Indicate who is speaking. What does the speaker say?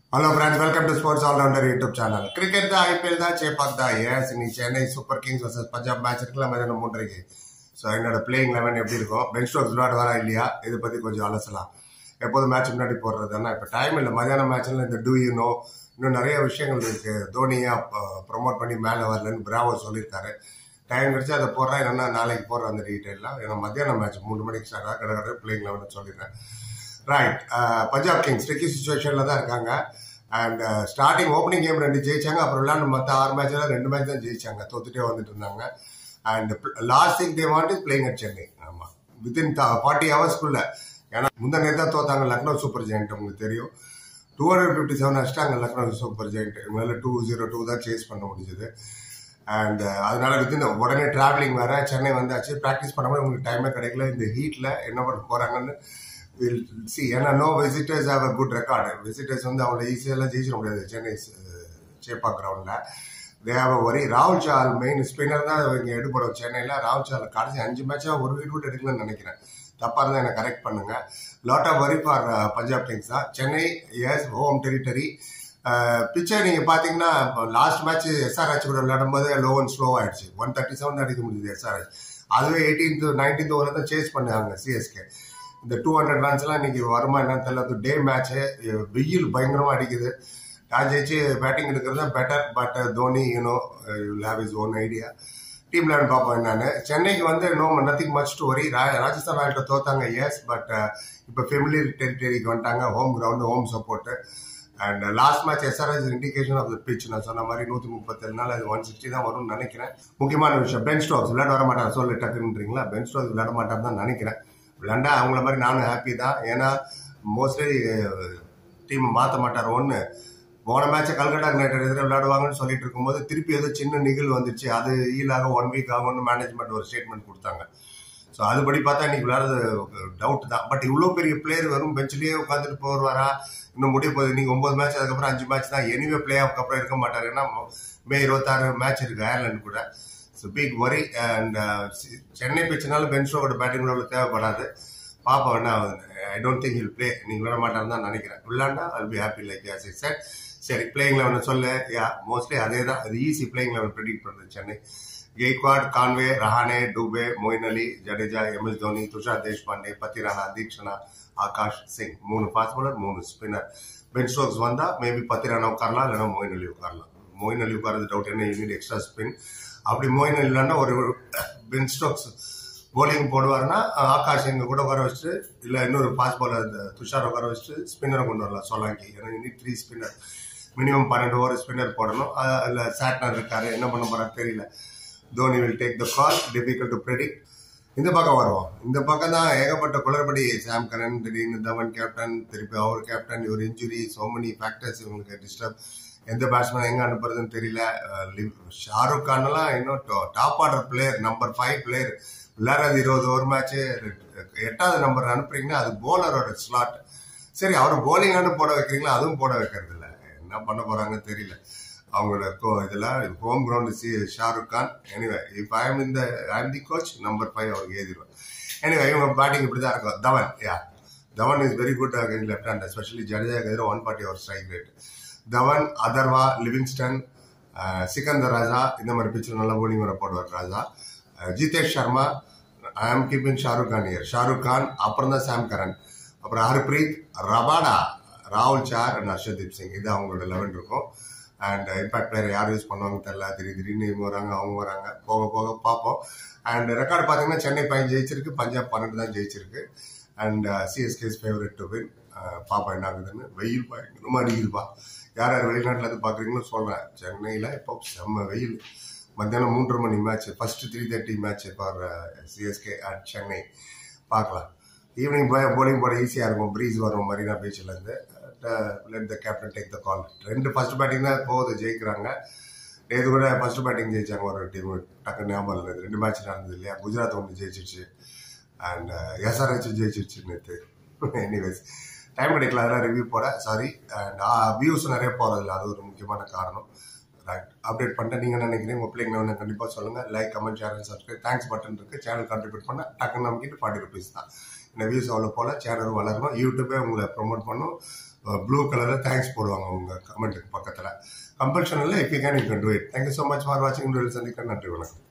Speaker 1: hello friends welcome to sports allrounder YouTube channel cricket தான் IPL தான் சேப்பாக் தான் yes இன்னைக்கு Chennai super kings versus Punjab match இருக்குல்ல மதியானம் மூன்றரைக்கு ஸோ என்னோட பிளேயிங் லெவன் எப்படி இருக்கும் பென் ஸ்டோக்ஸ் விளையாட வரா இல்லையா இதை பற்றி கொஞ்சம் அலசலாம் எப்போதும் மேட்ச் முன்னாடி போடுறது தானே இப்போ டைம் இல்லை மதியானம் மேட்ச்ல இந்த டூ யூ நோ இன்னும் நிறைய விஷயங்கள் இருக்கு தோனியா ப்ரொமோட் பண்ணி மேலே வரலன்னு பிராவோ சொல்லியிருக்காரு டைம் கிடைச்சு அதை போடுறேன் என்னன்னா நாளைக்கு போடுற அந்த டீட்டெயிலாம் ஏன்னா மத்தியானம் மேட்ச் மூணு மணிக்கு ஸ்டார்ட் ஆக கடற்கரை பிளேயிங் லெவன் சொல்லிடுறேன் ரைட் பஞ்சாப் கிங்ஸ் ட்ரிக்கி சுச்சுவேஷனில் தான் இருக்காங்க அண்ட் ஸ்டார்டிங் ஓப்பனிங் கேம் ரெண்டு ஜெயிச்சாங்க அப்புறம் விளாண்டு மற்ற ஆறு மேட்ச்சில் ரெண்டு மேட்ச் தான் ஜெயிச்சாங்க தோத்துட்டே வந்துட்டு இருந்தாங்க and last thing they want is playing at Chennai ஆமாம் வித்தின் ஃபார்ட்டி ஹவர்ஸ்க்குள்ள ஏன்னா முந்தனே தான் தோத்தாங்க லக்னோ சூப்பர் ஜெயிண்ட் உங்களுக்கு தெரியும் டூ ஹண்ட்ரட் ஃபிஃப்டி செவன் அடிச்சிட்டாங்க லக்னோ சூப்பர் ஜெயிண்ட் மேலே டூ ஜீரோ டூ தான் சேஸ் பண்ண முடிஞ்சது அண்ட் அதனால வித்தின் உடனே டிராவலிங் வேற சென்னை வந்தாச்சு ப்ராக்டிஸ் பண்ணாமல் உங்களுக்கு டைமே கிடைக்கல இந்த ஹீட்டில் என்ன பண்ண போகிறாங்கன்னு வில் சி ஏன்னா no visitors have a good record visitors வந்து அவ்வளோ ஈஸியெல்லாம் ஜெயிச்சிட முடியாது சென்னை சேப்பா கிரவுண்டில் தே ஹாவ் அ வரி ராகுல் சால் மெயின் ஸ்பின்னர் தான் இங்கே எடுப்படும் சென்னையில் ராகுல் சால் கடைசி அஞ்சு மேட்சாக ஒரு வீடு கூட எடுக்கலன்னு நினைக்கிறேன் தப்பாக இருந்தால் என்னை கரெக்ட் பண்ணுங்க lot of worry for Punjab kings தான் சென்னை எஸ் ஹோம் டெரிட்டரி பிச்சர் நீங்கள் பார்த்தீங்கன்னா லாஸ்ட் மேட்ச் எஸ்ஆர்ஹெச் கூட விளையாடும் போது லோ அண்ட் ஸ்லோ ஆயிடுச்சு ஒன் தேர்ட்டி செவன் அடிக்க முடியுது எஸ்ஆர்ஹெச் அதுவே எயிட்டீன்த் நைன்டீன்த் ஓவர் தான் சேஸ் பண்ணாங்க சிஎஸ்கே இந்த டூ ஹண்ட்ரட் ரன்ஸ்லாம் இன்னைக்கு வருமா என்னன்னு தெரியல அது டே மேட்ச்சு வெயில் பயங்கரமாக அடிக்குது நான் ஜெயிச்சு பேட்டிங் எடுக்கிறது தான் better but Dhoni you know you have is own idea team eleven பார்ப்போம் என்னன்னு சென்னைக்கு வந்து no nothing much to worry Rajasthan ராயல்கிட்ட தோத்தாங்க எஸ் பட் இப்போ ஃபெமிலியர் டெரிட்டரிக்கு வந்துட்டாங்க home ground home support and last match S R S indication of the pitch நான் சொன்ன மாதிரி நூற்றி முப்பத்தேழு நாள் அது ஒன் சிக்ஸ்டி தான் வரும்னு நினைக்கிறேன் முக்கியமான விஷயம் பென் ஸ்டோக்ஸ் விளையாட வர மாட்டார் சொல்லு டக்குன்றீங்களா பென் ஸ்டோக்ஸ் விளையாட மாட்டார் தான் நினைக்கிறேன் விளையாண்டா அவங்கள மாதிரி நானும் ஹாப்பி தான் ஏன்னா மோஸ்ட்லி டீம் மாற்ற மாட்டார் ஒன்று போன மேட்சை கல்கட்டா நைட் எதிராக விளையாடுவாங்கன்னு சொல்லிட்டு இருக்கும்போது திருப்பி ஏதோ சின்ன நிகழ்வு வந்துச்சு அது ஈலாக ஒன் வீக் ஆகும்னு மேனேஜ்மெண்ட் ஒரு ஸ்டேட்மெண்ட் கொடுத்தாங்க ஸோ அதுபடி பார்த்தா இன்னைக்கு விளையாடுறது டவுட் தான் பட் இவ்வளோ பெரிய பிளேயர் வெறும் பெஞ்சிலேயே உட்காந்துட்டு போவாரா இன்னும் முடிய போகுது இன்னைக்கு ஒன்பது மேட்ச் அதுக்கப்புறம் அஞ்சு மேட்ச் தான் எனிவே பிளே ஆஃப்க்கு அப்புறம் இருக்க மாட்டார் ஏன்னா மே இருபத்தாறு மேட்ச் இருக்கு அயர்லாந்து கூட so big worry and Chennai பிச்சுனாலும் பென் ஸ்டோக்கோட பேட்டிங் அவ்வளோ தேவைப்படாது பாப்பா என்ன I don't think he'll play நீங்கள் விளையாட மாட்டான்னு தான் நினைக்கிறேன் விளையாண்டா I'll be happy like as it said சரி பிளேயிங் லெவன் சொல்ல யா மோஸ்ட்லி அதே தான் அது ஈஸி பிளேயிங் லெவன் ப்ரெடிக்ட் பண்ணுறது Chennai Gaikwad Conway Rahane Dube Moeen Ali Jadeja M S Dhoni Tushar Deshpande Pathirana Theekshana Akash Singh மூணு ஃபாஸ்ட் பாலர் மூணு ஸ்பின்னர் பென் ஸ்டோக்ஸ் வந்தா மேபி பத்திரானா உட்காரலாம் இல்லைன்னா மொயின் அலி உட்காரலாம் மொயின் அலி உட்காரது டவுட் என்ன யூனிட் எக்ஸ்ட்ரா ஸ்பின் அப்படி மொயின் அலிலான்னா ஒரு பென் ஸ்டோக்ஸ் போலிங் போடுவார்னா ஆகாஷ் எங்க கூட உட்கார வச்சுட்டு இல்லை இன்னொரு ஃபாஸ்ட் பாலர் துஷார் உட்கார வச்சுட்டு ஸ்பின்னரை கொண்டு வரலாம் சொல்லாங்கி ஏன்னா யூனிட் த்ரீ ஸ்பின்னர் மினிமம் பன்னெண்டு ஓவர் ஸ்பின்னர் போடணும் அதில் சாட்னர் இருக்காரு என்ன பண்ண போறாரு தெரியல Dhoni will take the call difficult to predict இந்த பக்கம் வருவோம் இந்த பக்கம் தான் ஏகப்பட்ட குளறுபடி சாம் கரன் திடீர்னு தவன் கேப்டன் திருப்பி அவர் கேப்டன் இவர் இன்ஜுரி சோ மெனி ஃபேக்டர்ஸ் இவங்களுக்கு டிஸ்டர்ப் எந்த பேட்ஸ்மேன் எங்க அனுப்புறதுன்னு தெரியல ஷாருக் கான்லாம் இன்னும் top order player number five player விளையாடுறது இருபது ஓவர் மேட்ச்சு எட்டாவது நம்பர் அனுப்புறீங்கன்னா அது போலரோட ஸ்லாட் சரி அவர் போலிங் ஆனு போட வைக்கிறீங்களா அதுவும் போட வைக்கிறது இல்லை என்ன பண்ண போறாங்கன்னு தெரியல அவங்களோட கோ இதில் ஹோம் கிரவுண்டு சி ஷாருக் கான் எனிவே இப்போ ஐம் இந்த I'm the coach number five அவருக்கு எழுதிடுவேன் எனிவே இவங்க பேட்டிங் இப்படி தான் இருக்கும் Dhawan yeah Dhawan is very good again left hand especially Jadeja எதிராக ஒன் ஃபார்ட்டி அவர் strike rate Dhawan Atharva Livingstone Sikandar Raza இந்த மாதிரி பிச்சில் நல்ல போலிங் வர போடுவார் ராஜா Jitesh Sharma I am keeping Shahrukh Khan இயர் ஷாருக் கான் அப்புறம் தான் சாம் கரன் அப்புறம் ஹர்பிரீத் ரபாடா ராகுல் சார் அண்ட் ஹர்ஷதீப் சிங் இது அவங்களோட லெவன் இருக்கும் அண்ட் இம்பாக்ட் பிளேயர் யார் யூஸ் பண்ணுவாங்க தெரியல திடீர் திடீர்னு இவங்க வராங்க அவங்க வராங்க போக போக பார்ப்போம் அண்ட் ரெக்கார்டு பார்த்தீங்கன்னா சென்னை பையன் ஜெயிச்சிருக்கு பஞ்சாப் பன்னெண்டு தான் ஜெயிச்சிருக்கு and CSK's favourite to win பாப்பா என்ன ஆகுதுன்னு வெயில் பயங்கரமாக அடிக்குதுப்பா யார் யார் வெளிநாட்டில் இருந்து பார்க்குறீங்களோ சொல்கிறேன் சென்னையில் இப்போ செம்ம வெயில் மத்தியானம் மூன்றரை மணி match first three thirty match for CSK at Chennai பார்க்கலாம் ஈவினிங் போலிங் போட ஈஸியாக இருக்கும் ப்ரீஸ் வரும் மரீனா பீச்சிலேருந்து let the captain take the call ரெண்டு ஃபர்ஸ்ட் பேட்டிங் தான் போகுது ஜெயிக்கிறாங்க நேற்று கூட ஃபர்ஸ்ட் பேட்டிங் ஜெயிச்சாங்க ஒரு டீம் டக்கு ஞாபகம் இல்லை ரெண்டு மேட்ச் நடந்தது இல்லையா குஜராத் ஒன்று ஜெயிச்சிருச்சு அண்ட் எஸ்ஆர்ஹெச் ஜெயிச்சிருச்சு நேற்று எனிவேஸ் டைம் கிடைக்கல அதெல்லாம் ரிவ்யூ போட சாரி அண்ட் வியூஸ் நிறைய போகிறதில்ல அது ஒரு முக்கியமான காரணம் ரைட் அப்டேட் பண்ணிட்டு நீங்கள் நினைக்கிறீங்க உங்கள் பிள்ளைங்க என்ன கண்டிப்பாக சொல்லுங்கள் like comment share subscribe thanks button இருக்குது சேனல் கான்ட்ரிபியூட் பண்ண டக்குன்னு நமக்கிட்டு ஃபார்ட்டி ருபீஸ் தான் இந்த வியூஸ் அவ்வளோ போல் சேனலும் வளரணும் யூடியூபே உங்களை ப்ரொமோட் பண்ணும் ப்ளூ கலரில் தேங்க்ஸ் போடுவாங்க உங்கள் கமெண்ட்டுக்கு பக்கத்தில் கம்பல்ஷன் இல்லை இப்போ can you can do it thank you so much for வாட்சிங் சந்திக்க நன்றி வணக்கம்